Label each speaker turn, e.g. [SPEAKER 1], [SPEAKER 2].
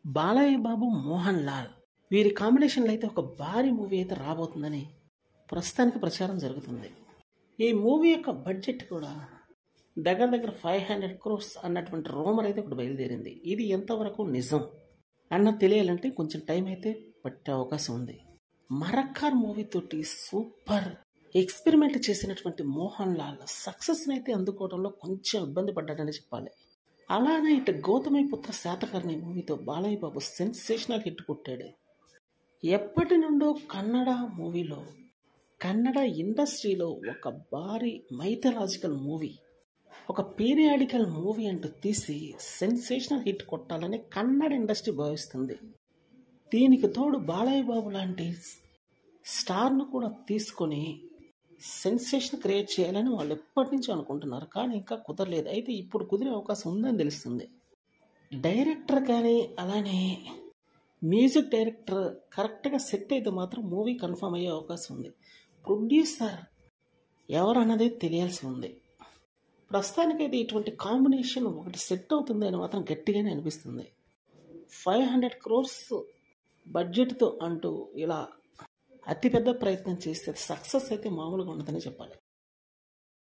[SPEAKER 1] బాలయ్య బాబు మోహన్ లాల్ వీరి కాంబినేషన్లో అయితే ఒక భారీ మూవీ అయితే రాబోతుందని ప్రస్తుతానికి ప్రచారం జరుగుతుంది ఈ మూవీ యొక్క బడ్జెట్ కూడా దగ్గర దగ్గర ఫైవ్ హండ్రెడ్ క్రోర్స్ అన్నటువంటి రోమర్ అయితే ఒకటి బయలుదేరింది ఇది ఎంతవరకు నిజం అన్న తెలియాలంటే కొంచెం టైం అయితే పట్టే అవకాశం ఉంది మరక్కార్ మూవీ తోటి సూపర్ ఎక్స్పెరిమెంట్ చేసినటువంటి మోహన్ లాల్ సక్సెస్ని అయితే అందుకోవడంలో కొంచెం ఇబ్బంది పడ్డాడని చెప్పాలి అలానే ఇటు గౌతమి పుత్ర శాతకర్ణి మూవీతో బాలయ్య బాబు సెన్సేషనల్ హిట్ కొట్టాడు ఎప్పటి నుండో కన్నడ మూవీలో కన్నడ ఇండస్ట్రీలో ఒక భారీ మైథలాజికల్ మూవీ ఒక పీరియాడికల్ మూవీ అంటూ తీసి సెన్సేషనల్ హిట్ కొట్టాలని కన్నడ ఇండస్ట్రీ భావిస్తుంది దీనికి తోడు బాలయ్య బాబు లాంటి స్టార్ను కూడా తీసుకొని సెన్సేషన్ క్రియేట్ చేయాలని వాళ్ళు ఎప్పటి నుంచో అనుకుంటున్నారు కానీ ఇంకా కుదరలేదు అయితే ఇప్పుడు కుదిరే అవకాశం ఉందని తెలుస్తుంది డైరెక్టర్ కానీ అలానే మ్యూజిక్ డైరెక్టర్ కరెక్ట్గా సెట్ అయితే మాత్రం మూవీ కన్ఫర్మ్ అయ్యే అవకాశం ఉంది ప్రొడ్యూసర్ ఎవరు అన్నది తెలియాల్సి ఉంది ప్రస్తుతానికైతే ఇటువంటి కాంబినేషన్ ఒకటి సెట్ అవుతుంది అని మాత్రం గట్టిగానే అనిపిస్తుంది ఫైవ్ హండ్రెడ్ క్రోర్స్ బడ్జెట్తో అంటూ ఇలా అతిపెద్ద ప్రయత్నం చేస్తే సక్సెస్ అయితే మామూలుగా ఉండదని చెప్పాలి